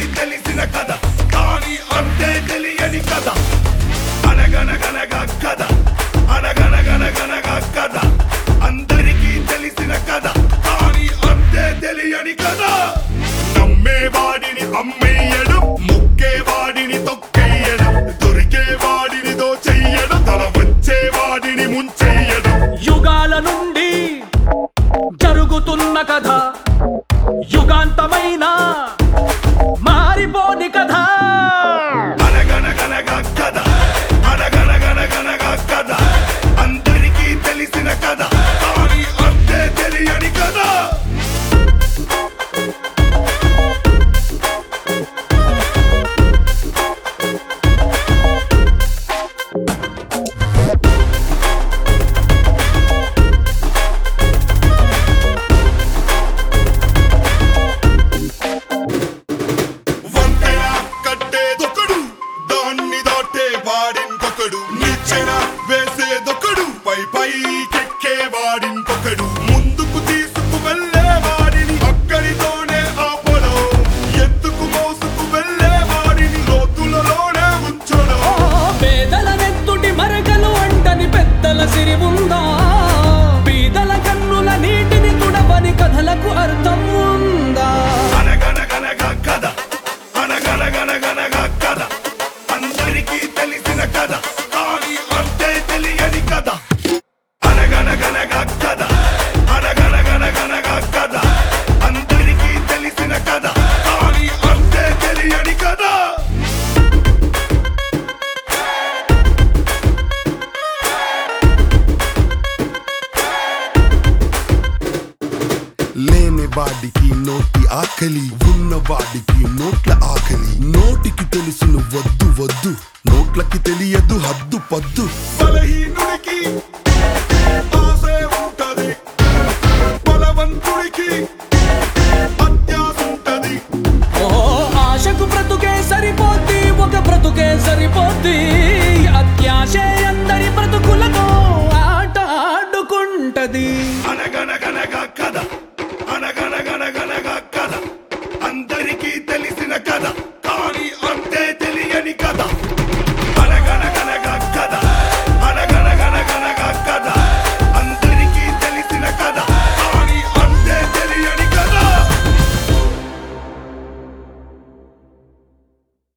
తెలిసిన కథ కానీ అంతే తెలియని కథ అనగనగనగా కథ అనగనగనగనగా కథ అందరికీ తెలిసిన కథ కానీ అంతే తెలియని కథ నమ్మేవాడిని అమ్మేయడం ముక్కేవాడిని తొక్కేయడం దొరికేవాడిని దోచెయ్యడం తల వచ్చేవాడిని ముంచెయ్యడం యుగాల నుండి జరుగుతున్న కథ యుగాంతమైన మారిపోని కథ అనగనగనగా కథ అనగనగనగనగా కథ అందరికీ తెలిసిన కథ కానీ అంతే తెలియని కథ వంతెన కట్టేదొకడు దాన్ని దాటే వాడింకొకడు నిచ్చెన వేసేదొకడు పై పైకెక్కే వాడింకొకడు ముందుకు తీసుకు వెళ్ళే వాడిని అక్కడితోనే ఆపడం ఎత్తుకు మోసుకు వెళ్ళే వాడిని లోతులలోనే ఉంచడం పేదల నెత్తుటి మరకలు అంటని పెద్దల సిరి ఉందా పీదల కన్నుల నీటిని తుడవని కథలకు అర్థం ఉందా అనగనగనగా కథ అనగనగనగనగా కథ అందరికీ తెలిసిన కథ కానీ అంతే తెలియని కథ అనగనగనగా కథ అనగనగనగనగా కథ అందరికీ తెలిసిన కథ కానీ అంతే తెలియని కథ లేని వాడికి నోటి ఆకలి ఉన్న వాడికి నోట్ల ఆకలి నోటికి తెలుసును వద్దు వద్దు నోట్లకి తెలియదు హద్దు పద్దు బలహీనుడికి ఆశే ఉంటది బలవంతుడికి అత్యాశ ఉంటది ఓ ఆశకు బ్రతుకే సరిపోద్ది ఒక బ్రతుకే సరిపోద్ది